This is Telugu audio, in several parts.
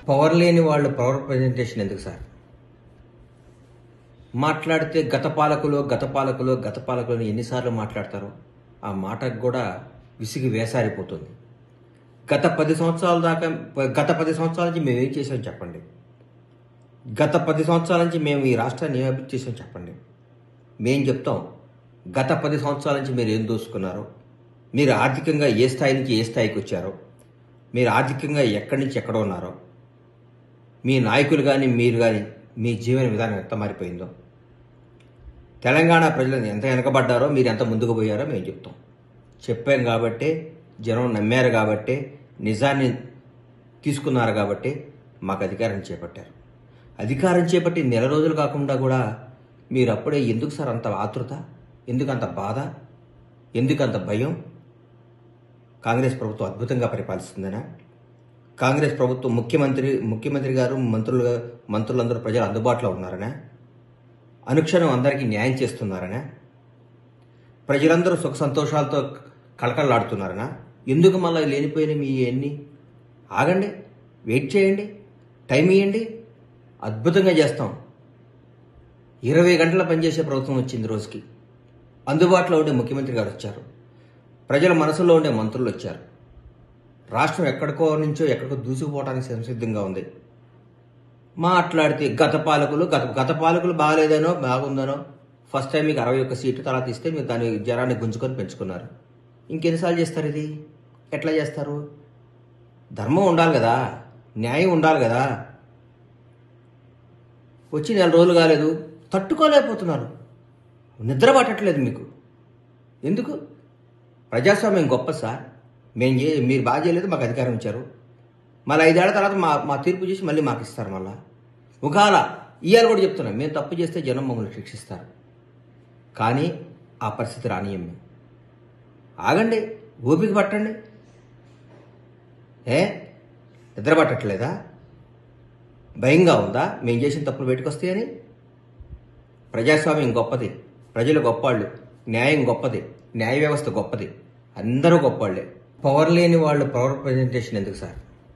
పవర్ లేని వాళ్ళు పవర్ ప్రజెంటేషన్ ఎందుకు సార్ మాట్లాడితే గత పాలకులు గత పాలకులు గత పాలకులు అని ఎన్నిసార్లు మాట్లాడతారో ఆ మాటకు కూడా విసిగి వేసారిపోతుంది గత పది సంవత్సరాల దాకా గత పది సంవత్సరాల నుంచి మేము ఏం చేసాం చెప్పండి గత పది సంవత్సరాల నుంచి మేము ఈ రాష్ట్రాన్ని ఏం అభివృద్ధి చేసాం చెప్పండి మేం చెప్తాం గత పది సంవత్సరాల నుంచి మీరు ఏం దోసుకున్నారో మీరు ఆర్థికంగా ఏ స్థాయి నుంచి ఏ స్థాయికి వచ్చారో మీరు ఆర్థికంగా ఎక్కడి నుంచి ఎక్కడ ఉన్నారో మీ నాయకులు కానీ మీరు కానీ మీ జీవన విధానం ఎంత మారిపోయిందో తెలంగాణ ప్రజలు ఎంత వెనకబడ్డారో మీరు ఎంత ముందుకు పోయారో మేము చెప్తాం చెప్పాం కాబట్టే జనం నమ్మారు కాబట్టే నిజాన్ని తీసుకున్నారు కాబట్టి మాకు అధికారం చేపట్టారు అధికారం చేపట్టి నెల రోజులు కాకుండా కూడా మీరు అప్పుడే ఎందుకు సార్ అంత ఆతృత ఎందుకు అంత బాధ ఎందుకు అంత భయం కాంగ్రెస్ ప్రభుత్వం అద్భుతంగా పరిపాలిస్తుందనా కాంగ్రెస్ ప్రభుత్వం ముఖ్యమంత్రి ముఖ్యమంత్రి గారు మంత్రులు మంత్రులందరూ ప్రజలు అందుబాటులో ఉన్నారనా అనుక్షణం అందరికీ న్యాయం చేస్తున్నారనా ప్రజలందరూ సుఖ సంతోషాలతో కళకళలాడుతున్నారనా ఎందుకు మళ్ళీ లేనిపోయిన మీ ఎన్ని ఆగండి వెయిట్ చేయండి టైం ఇవ్వండి అద్భుతంగా చేస్తాం ఇరవై గంటల పనిచేసే ప్రభుత్వం వచ్చింది రోజుకి అందుబాటులో ఉండే ముఖ్యమంత్రి గారు వచ్చారు ప్రజల మనసులో ఉండే మంత్రులు వచ్చారు రాష్ట్రం ఎక్కడికో నుంచో ఎక్కడికో దూసుకుపోవడానికి సంసిద్ధంగా ఉంది మాట్లాడితే గత పాలకులు గత గత పాలకులు బాగాలేదనో బాగుందనో ఫస్ట్ టైం మీకు అరవై ఒక్క సీటు తర్వాత ఇస్తే మీరు దాని జనాన్ని గుంజుకొని పెంచుకున్నారు ఇంకెన్నిసార్లు చేస్తారు ఇది ఎట్లా చేస్తారు ధర్మం ఉండాలి కదా న్యాయం ఉండాలి కదా వచ్చి నెల రోజులు కాలేదు తట్టుకోలేకపోతున్నారు నిద్ర పట్టట్లేదు మీకు ఎందుకు ప్రజాస్వామ్యం గొప్ప సార్ మేము చే మీరు బాగా చేయలేదు మాకు అధికారం ఇచ్చారు మళ్ళీ ఐదేళ్ల తర్వాత మా మా తీర్పు చేసి మళ్ళీ మాకు ఇస్తారు మళ్ళా ఒకవేళ ఇవాళ కూడా చెప్తున్నాం మేము తప్పు చేస్తే జనం మమ్మల్ని శిక్షిస్తారు కానీ ఆ పరిస్థితి రానియం మేము ఆగండి ఓపిక పట్టండి ఏ నిద్ర పట్టట్లేదా భయంగా ఉందా మేము చేసిన తప్పులు బయటకొస్తాయని ప్రజాస్వామ్యం గొప్పది ప్రజలు గొప్పవాళ్ళు న్యాయం గొప్పది న్యాయ వ్యవస్థ గొప్పది అందరూ గొప్పవాళ్ళే పవర్ లేని వాళ్ళు పవర్ ప్రజెంటేషన్ ఎందుకు సార్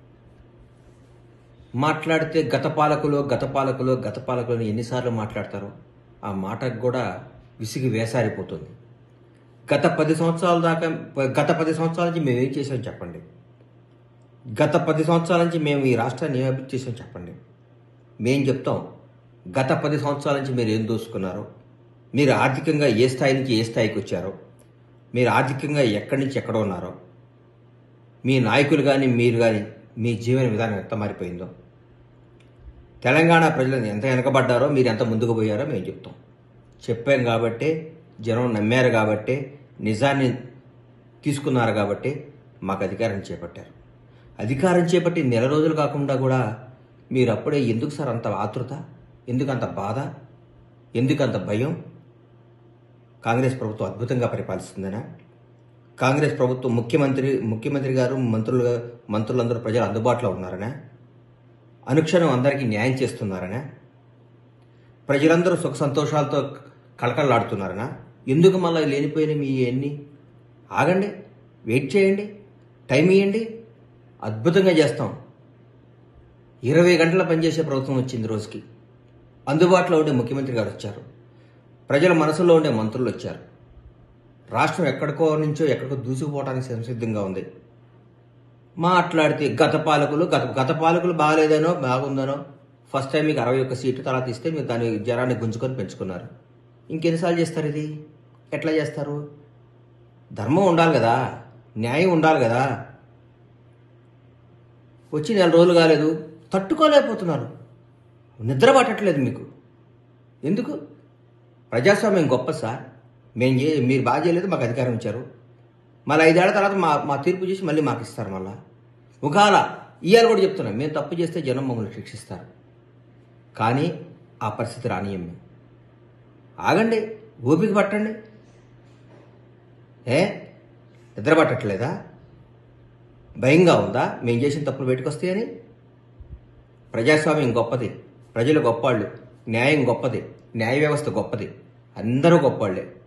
మాట్లాడితే గత పాలకులు గత పాలకులు గత పాలకులు అని ఎన్నిసార్లు మాట్లాడతారో ఆ మాటకు కూడా విసిగి వేసారిపోతుంది గత పది సంవత్సరాల దాకా గత పది సంవత్సరాల నుంచి మేము ఏం చేసాం చెప్పండి గత పది సంవత్సరాల నుంచి మేము ఈ రాష్ట్రాన్ని ఏం అభివృద్ధి చేసాం చెప్పండి మేం చెప్తాం గత పది సంవత్సరాల నుంచి మీరు ఏం దోసుకున్నారో మీరు ఆర్థికంగా ఏ స్థాయి నుంచి ఏ స్థాయికి వచ్చారో మీరు ఆర్థికంగా ఎక్కడి నుంచి ఎక్కడ ఉన్నారో మీ నాయకులు కానీ మీరు కానీ మీ జీవన విధానం ఎంత మారిపోయిందో తెలంగాణ ప్రజలు ఎంత వెనకబడ్డారో మీరు ఎంత ముందుకు పోయారో మేము చెప్తాం చెప్పాం కాబట్టే జనం నమ్మారు కాబట్టే నిజాన్ని తీసుకున్నారు కాబట్టి మాకు అధికారం చేపట్టారు అధికారం చేపట్టి నెల రోజులు కాకుండా కూడా మీరు అప్పుడే ఎందుకు సార్ అంత ఆతృత ఎందుకు అంత బాధ ఎందుకు అంత భయం కాంగ్రెస్ ప్రభుత్వం అద్భుతంగా పరిపాలిస్తుందనా కాంగ్రెస్ ప్రభుత్వం ముఖ్యమంత్రి ముఖ్యమంత్రి గారు మంత్రులు మంత్రులందరూ ప్రజలు అందుబాటులో ఉన్నారనా అనుక్షణం అందరికీ న్యాయం చేస్తున్నారనా ప్రజలందరూ సుఖ సంతోషాలతో కళకళలాడుతున్నారనా ఎందుకు మళ్ళీ లేనిపోయిన మీ ఎన్ని ఆగండి వెయిట్ చేయండి టైం ఇవ్వండి అద్భుతంగా చేస్తాం ఇరవై గంటల పనిచేసే ప్రభుత్వం వచ్చింది రోజుకి అందుబాటులో ఉండే ముఖ్యమంత్రి గారు వచ్చారు ప్రజల మనసులో ఉండే మంత్రులు వచ్చారు రాష్ట్రం ఎక్కడికో నుంచో ఎక్కడికో దూసుకుపోవడానికి సంసిద్ధంగా ఉంది మాట్లాడితే గత పాలకులు గత గత పాలకులు బాగాలేదనో బాగుందనో ఫస్ట్ టైం మీకు అరవై ఒక్క సీటు తర్వాత ఇస్తే మీరు దాని జనాన్ని గుంజుకొని పెంచుకున్నారు ఇంకెన్నిసార్లు చేస్తారు ఇది ఎట్లా చేస్తారు ధర్మం ఉండాలి కదా న్యాయం ఉండాలి కదా వచ్చి నెల రోజులు కాలేదు తట్టుకోలేకపోతున్నారు నిద్ర పట్టట్లేదు మీకు ఎందుకు ప్రజాస్వామ్యం గొప్ప సార్ మేము చే మీరు బాగా చేయలేదు మాకు అధికారం ఇచ్చారు మళ్ళీ ఐదేళ్ల తర్వాత మా మా తీర్పు చేసి మళ్ళీ మాకు ఇస్తారు మళ్ళా ఒకవేళ ఇవాళ కూడా చెప్తున్నాం మేము తప్పు చేస్తే జనం మమ్మల్ని శిక్షిస్తారు కానీ ఆ పరిస్థితి రానియం మేము ఆగండి ఓపిక పట్టండి ఏ నిద్ర పట్టట్లేదా భయంగా ఉందా మేము చేసిన తప్పులు బయటకొస్తాయని ప్రజాస్వామ్యం గొప్పది ప్రజలు గొప్పవాళ్ళు న్యాయం గొప్పది న్యాయ వ్యవస్థ గొప్పది అందరూ గొప్పవాళ్ళే